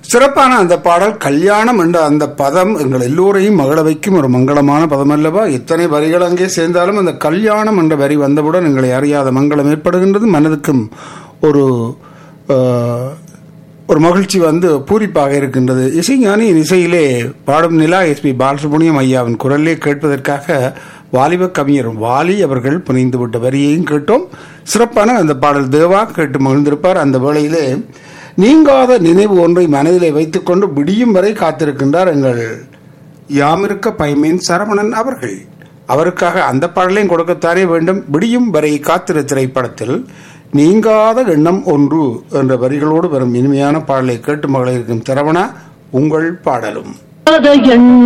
சிறப்பான அந்த பாடல் கல்யாணம் என்ற அந்த பதம் எங்கள் எல்லோரையும் மகள வைக்கும் ஒரு மங்களமான பதம் அல்லவா இத்தனை வரிகள் அங்கே சேர்ந்தாலும் அந்த கல்யாணம் என்ற வரி வந்தவுடன் எங்களை அறியாத மங்களம் ஏற்படுகின்றது மனதுக்கும் ஒரு ஆஹ், ஒரு மகிழ்ச்சி வந்து பூரிப்பாக இருக்கின்றது இசைஞானியின் இசையிலே பாடும் நிலா எஸ்பி பாலசுப்ரமணியம் ஐயாவின் குரலே கேட்பதற்காக வாலிப கவிஞர் வாலி அவர்கள் புனைந்துவிட்ட வரியையும் கேட்டோம் சிறப்பான அந்த பாடல் தேவா கேட்டு மகிழ்ந்திருப்பார் அந்த வேளையிலே நீங்காத நினைவு ஒன்றை மனதிலே வைத்துக்கொண்டு விடியும் வரை காத்திருக்கின்றார் எங்கள் யாமிருக்க பைமேன் சரவணன் அவர்கள் அவருக்காக அந்த பாடலையும் கொடுக்கத்தானே வேண்டும் விடியும் வரை காத்திரு திரைப்படத்தில் நீங்காத எண்ணம் ஒன்று என்ற வரிகளோடு வரும் இனிமையான பாடலை கேட்டு மகளிருக்கும் சரவணா உங்கள் பாடலும் எண்ணம்